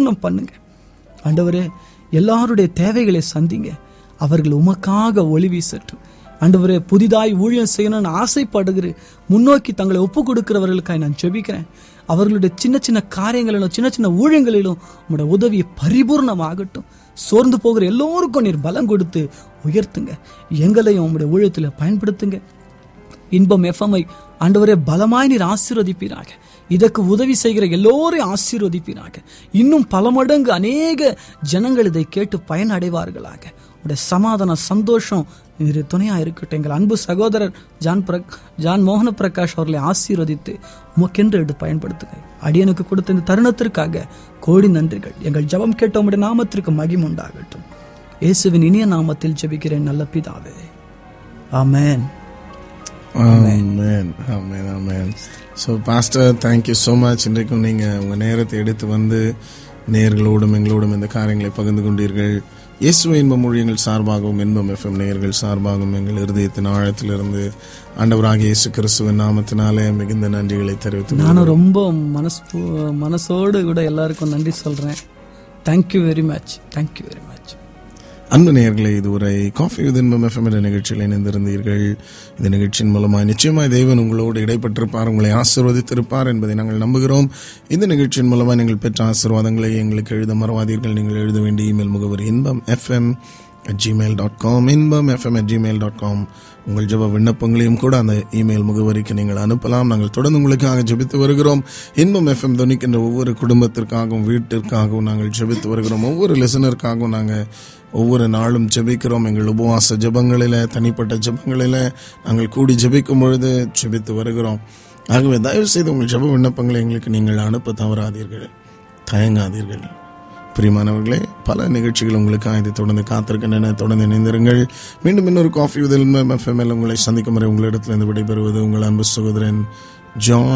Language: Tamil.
பரிபூர்ணம் பண்ணுங்க ஆண்டவரே எல்லாருடைய தேவைகளை சந்திங்க அவர்கள் உமக்காக ஒளி வீசட்டும் ஆண்டவரே புதிதாய் ஊழியம் செய்யணும்னு ஆசைப்படுகிறேன் முன்னோக்கி தங்களை ஒப்பு கொடுக்கிறவர்களுக்காக நான் ஜெபிக்கிறேன் அவர்களுடைய சின்ன சின்ன காரியங்களிலும் சின்ன சின்ன ஊழியங்களிலும் உங்களோட உதவி பரிபூர்ணமாகட்டும் சோர்ந்து போகிற எல்லோருக்கும் நீர் பலம் கொடுத்து உயர்த்துங்க எங்களையும் உங்களுடைய ஊழியத்தில் பயன்படுத்துங்க இன்பம் எஃப்எம்ஐ ஆண்டவரே பலமாய் நீர் ஆசீர்வதிப்பீராக இதற்கு உதவி செய்கிற எல்லோரையும் ஆசீர்வதிப்பீராக இன்னும் பல மடங்கு அநேக ஜனங்கள் இதை கேட்டு பயனடைவார்களாக உடைய சமாதான சந்தோஷம் இது துணையா இருக்கட்டும் எங்கள் அன்பு சகோதரர் ஜான் பிரக் ஜான் மோகன பிரகாஷ் அவர்களை ஆசீர்வதித்து உமக்கென்று எடுத்து பயன்படுத்துங்க அடியனுக்கு கொடுத்த இந்த தருணத்திற்காக கோடி நன்றிகள் எங்கள் ஜெபம் கேட்ட உம்முடைய நாமத்திற்கு மகிமை உண்டாகட்டும் இயேசுவின் இனிய நாமத்தில் ஜெபிக்கிறேன் நல்ல பிதாவே ஆமென் ஆமென் ஆமென் ஆமென் so pastor thank you so much இன்றைக்கும் நீங்கள் உங்கள் நேரத்தை எடுத்து வந்து நேர்களோடும் எங்களோடும் இந்த காரியங்களை பகிர்ந்து கொண்டீர்கள் இயேசுவ இன்பம் ஊழியங்கள் சார்பாகவும் இன்பம் எஃப்எம் நேயர்கள் சார்பாகவும் எங்கள் இருதயத்தின் ஆழத்திலிருந்து ஆண்டவராகிய இயேசு கிறிஸ்துவின் நாமத்தினாலே மிகுந்த நன்றிகளை தெரிவித்து நானும் ரொம்ப மனசு மனசோடு கூட எல்லாருக்கும் நன்றி சொல்றேன் thank you very much thank you very much அன்பு நேயர்களே இதுவரை காஃபி வித் இன்பம் எஃப்எம் என்ற நிகழ்ச்சியில் இணைந்திருந்தீர்கள் இந்த நிகழ்ச்சியின் மூலமாக நிச்சயமாய் தேவன் உங்களோடு இடைப்பட்டிருப்பார் உங்களை ஆசீர்வதித்திருப்பார் என்பதை நாங்கள் நம்புகிறோம் இந்த நிகழ்ச்சியின் மூலமாக நீங்கள் பெற்ற ஆசீர்வாதங்களை எங்களுக்கு எழுத மறவாதீர்கள் நீங்கள் எழுத வேண்டிய இமெயில் முகவரி Inbam FM Gmail dot com Inbam FM at Gmail dot com உங்கள் ஜெப விண்ணப்பங்களையும் கூட அந்த இமெயில் முகவரிக்கு நீங்கள் அனுப்பலாம் நாங்கள் தொடர்ந்து உங்களுக்காக ஜெபித்து வருகிறோம் இன்பம் எஃப்எம் துணிக்கின்ற ஒவ்வொரு குடும்பத்திற்காகவும் வீட்டிற்காகவும் நாங்கள் ஜெபித்து வருகிறோம் ஒவ்வொரு லிசனருக்காகவும் நாங்கள் ஒவ்வொரு நாளும் ஜெபிக்கிறோம் எங்கள் உபவாச ஜெபங்களில் தனிப்பட்ட ஜெபங்களில் நாங்கள் கூடி ஜெபிக்கும் பொழுது ஜெபித்து வருகிறோம் ஆகவே தயவு செய்து உங்கள் ஜெப விண்ணப்பங்களை எங்களுக்கு நீங்கள் அனுப்ப தவறாதீர்கள் தயங்காதீர்கள் பிரியமானவர்களே பல நிகழ்ச்சிகள் உங்களுக்காக இதை தொடர்ந்து காத்திருக்கின்றன தொடர்ந்து இணைந்திருங்கள் மீண்டும் இன்னொரு காஃபி உதல் எஃப்எம்எல் உங்களை சந்திக்கும் வரை உங்களிடத்திலிருந்து விடைபெறுவது உங்கள் அன்பு சகோதரன் ஜான்